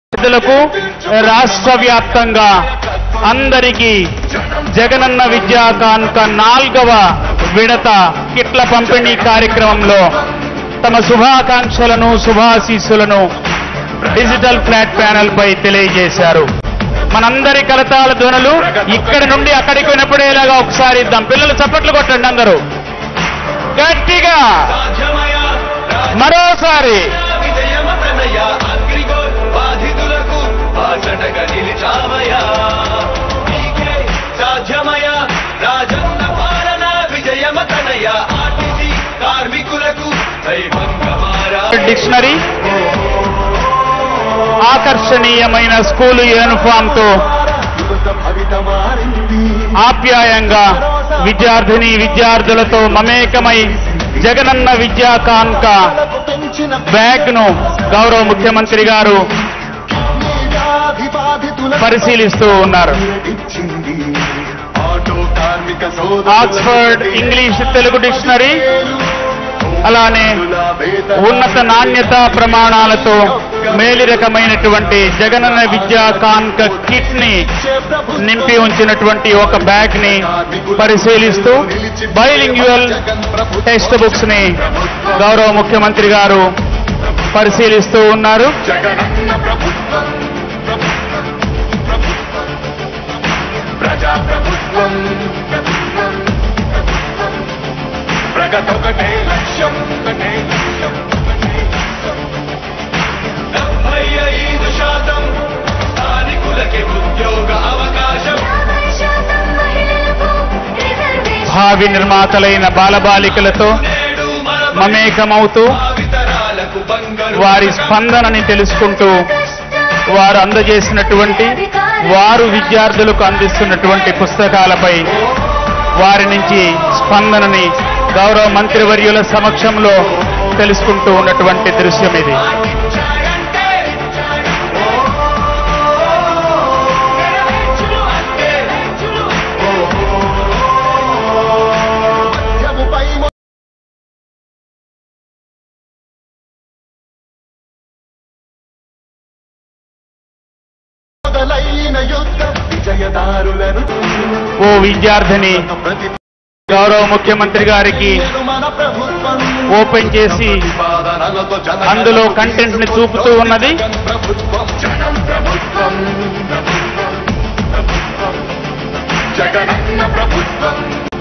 విద్యార్థులకు రాష్ట్ర వ్యాప్తంగా అందరికీ జగనన్న విద్యా కానుక నాల్గవ విడత కిట్ల పంపిణీ కార్యక్రమంలో తమ శుభాకాంక్షలను శుభాశీస్సులను డిజిటల్ ఫ్లాట్ ప్యానెల్ పై తెలియజేశారు మనందరి కలతాల ధ్వనులు ఇక్కడి నుండి అక్కడికి వినపడేలాగా ఒకసారి ఇద్దాం పిల్లలు చప్పట్లు కొట్టండి అందరూ గట్టిగా మరోసారి విజయమతనయ అగ్రిగోల్ బాధితులకు బాసటగా నిలిచామయా నీకే సాధ్యమయ రాజన్న పాలన విజయమతనయ ఆర్టీసీ కార్మికులకు దైవంగా మారా డిక్షనరీ ఆకర్షణీయమైన స్కూలు యూనిఫామ్ తో ఆప్యాయంగా విద్యార్థిని విద్యార్థులతో మమేకమై జగనన్న విద్యా కానుక బ్యాగ్ ను గౌరవ ముఖ్యమంత్రి గారు పరిశీలిస్తూ ఉన్నారు ఆక్స్ఫర్డ్ ఇంగ్లీష్ తెలుగు డిక్షనరీ అలానే ఉన్నత నాణ్యత ప్రమాణాలతో మేలి రకమైనటువంటి జగనన్న విద్యా కాన్క కిట్ ని నింపి ఉంచినటువంటి ఒక బ్యాగ్ ని పరిశీలిస్తూ బైలింగ్యువల్ టెక్స్ట్ బుక్స్ ని గౌరవ ముఖ్యమంత్రి గారు పరిశీలిస్తూ ఉన్నారు జగనన్న ప్రభుత్వం ప్రజా ప్రభుత్వం ప్రగతొకటే లక్ష్యం ఒకటే లక్ష్యం ఒకటే లక్ష్యం. డెబ్బై ఐదు శాతం స్థానికులకి ఉద్యోగ అవకాశం భావి నిర్మాతలైన బాలబాలికలతో నేడు మన మమేకమవుతూ భావితరాలకు బంగారు వారి స్పందనని తెలుసుకుంటూ వారు అందజేసినటువంటి వారు విద్యార్థులకు అందిస్తున్నటువంటి పుస్తకాలపై వారి నుంచి స్పందనని గౌరవ మంత్రివర్యుల సమక్షంలో తెలుసుకుంటూ ఉన్నటువంటి దృశ్యం ఇది మొదలైన యుద్ధం విజయదారులను ఓ విద్యార్థిని గౌరవ ముఖ్యమంత్రి గారికి మన ప్రభుత్వం ఓపెన్ చేసి ప్రతిపాదనలతో జన అందులో కంటెంట్ ని చూపుతూ ఉన్నది ప్రభుత్వం జనం ప్రభుత్వం జగనన్న ప్రభుత్వం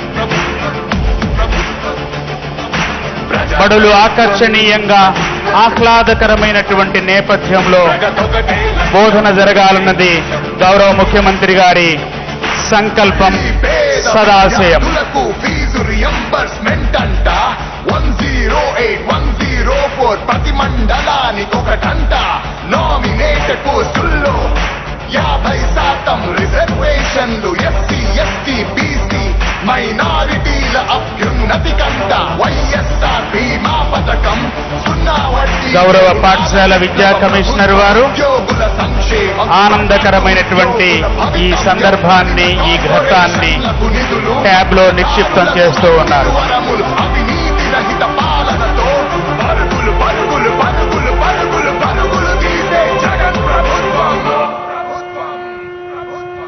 బడులు ఆకర్షణీయంగా ఆహ్లాదకరమైనటువంటి నేపథ్యంలో ప్రగతొకటే బోధన జరగాలన్నది గౌరవ ముఖ్యమంత్రి గారి సంకల్పం సదాశయం పేదలకు ఫీజు రియంబర్స్మెంట్ అంట one zero eight one zero four ప్రతి మండలానికి ఒకటంట నామినేటెడ్ పోస్టుల్లో యాభై శాతం రిజర్వేషన్లు ఎస్సీ ఎస్టీ బీసీ మైనారిటీల అభ్యున్నతి కంట వైఎస్ఆర్ బీమా పథకం సున్నా వడ్డీ గౌరవ పాఠశాల విద్యా కమిషనర్ వారు ఉద్యోగుల సంక్షేమం ఆనందకరమైనటువంటి ఈ సందర్భాన్ని ఈ ఘట్టాన్ని నిధులు ట్యాబ్ లో నిక్షిప్తం చేస్తూ ఉన్నారు వరములు అవినీతి రహిత పాలనతో పరుగులు పరుగులు పరుగులు పరుగులు పరుగులు తీసే జగన్ ప్రభుత్వం ప్రభుత్వం ప్రభుత్వం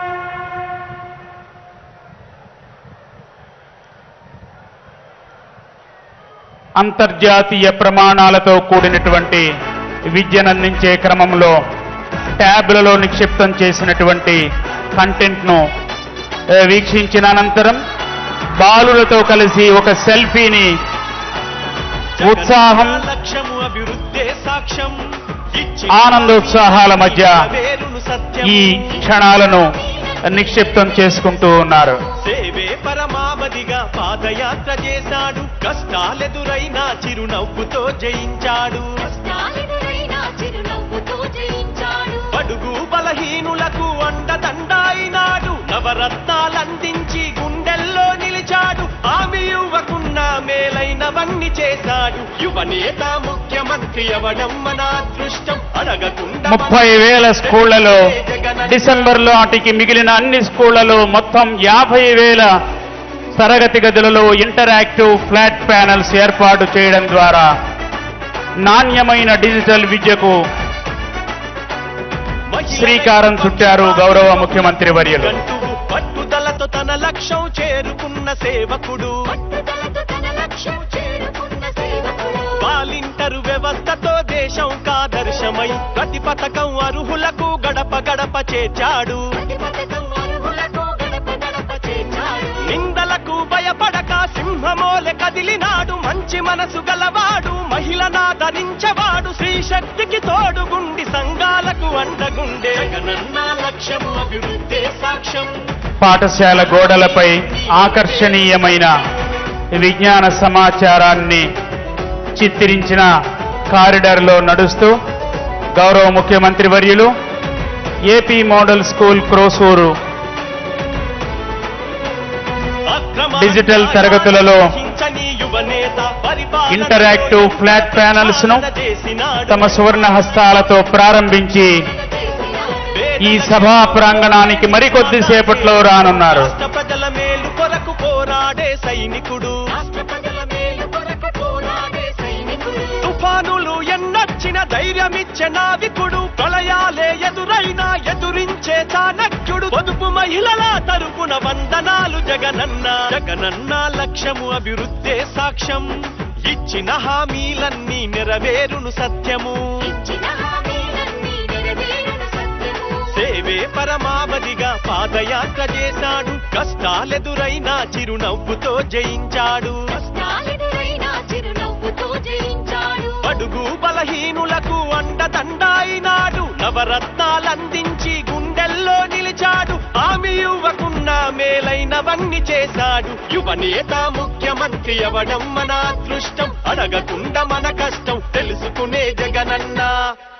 అంతర్జాతీయ ప్రమాణాలతో కూడినటువంటి విద్యనందించే క్రమంలో ట్యాబ్లలో నిక్షిప్తం చేసినటువంటి కంటెంట్ను ఏ, వీక్షించిన అనంతరం బాలులతో కలిసి ఒక సెల్ఫీని ఉత్సాహం లక్ష్యము అభివృద్ధే సాక్ష్యం ఇచ్చి ఆనందోత్సాహాల మధ్య వేరును సత్యం ఈ క్షణాలను నిక్షిప్తం చేసుకుంటూ ఉన్నారు సేవే పరమావధిగా పాదయాత్ర చేశాడు కష్టాలెదురైనా చిరునవ్వుతో జయించాడు కష్టాలెదురైనా చిరునవ్వుతో జయించాడు అడుగు బలహీనులకు అండదండాయినాడు నవరత్నాలందించి గుండెల్లో నిలిచాడు ఆమె యువకున్న మేలైనవన్నీ చేశాడు యువనేత ముఖ్యమంత్రి అవడం మన అదృష్టం అడగకుండా ముప్పై వేల స్కూళ్లలో డిసెంబర్ నాటికి మిగిలిన అన్ని స్కూళ్లలో మొత్తం యాభై వేల తరగతి గదులలో ఇంటరాక్టివ్ ఫ్లాట్ ప్యానల్స్ ఏర్పాటు చేయడం ద్వారా నాణ్యమైన డిజిటల్ విద్యకు మహిళలే శ్రీకారం చుట్టారు గౌరవ ముఖ్యమంత్రి వర్యులు గంటువు పట్టుదలతో తన లక్ష్యం చేరుకున్న సేవకుడు పట్టుదలతో తన లక్ష్యం చేరుకున్న సేవకుడు వాలింటరు వ్యవస్థతో దేశం కాదర్శమై ప్రతి పథకం అర్హులకు గడప గడప చేర్చాడు ప్రతి పథకం అర్హులకు గడప గడప చేర్చాడు నిందలకు భయపడక సింహమోలె కదిలినాడు మంచి మనసు గలవాడు మహిళనాదరించవాడు స్త్రీ శక్తికి తోడుగుండి సంఘాలకు అండగుండే జగనన్న లక్ష్యము అభివృద్ధి సాక్ష్యం పాఠశాల గోడలపై ఆకర్షణీయమైన విజ్ఞాన సమాచారాన్ని చిత్రించిన కారిడార్లో నడుస్తూ గౌరవ ముఖ్యమంత్రి వర్యులు AP model school Krosuru digital తరగతులలో ఇంటరాక్టివ్ ఫ్లాట్ ప్యానల్స్ ను తమ సువర్ణ హస్తాలతో ప్రారంభించి ఈ సభా ప్రాంగణానికి మరికొద్ది సేపట్లో రానున్నారు రాష్ట్ర ప్రజల మేలు కొరకు పోరాడే సైనికుడు రాష్ట్ర ప్రజల మేలు కొరకు పోరాడే సైనికుడు తుఫానులు ఎన్నొచ్చిన ధైర్యమిచ్చే నావికుడు ప్రళయాలే ఎదురైనా ఎదురించే చాణక్యుడు పొదుపు మహిళల తరపున వందనాలు జగనన్న జగనన్న లక్ష్యము అభివృద్ధే సాక్ష్యం ఇచ్చిన హామీలన్నీ నెరవేరును సత్యము ఇచ్చిన హామీలన్నీ నెరవేరును సత్యము సేవే పరమావధిగా పాదయాత్ర చేశాడు కష్టాలెదురైనా చిరునవ్వుతో జయించాడు కష్టాలెదురైనా చిరునవ్వుతో జయించాడు అడుగు బలహీనులకు అండదండాయినాడు నవరత్నాలందించి గుండెల్లో నిలిచాడు ఆమె యువకున్న మేలైనవన్నీ చేశాడు యువనేత ముఖ్యమంత్రి అవడం మన అదృష్టం అడగకుండా మన కష్టం తెలుసుకునే జగనన్న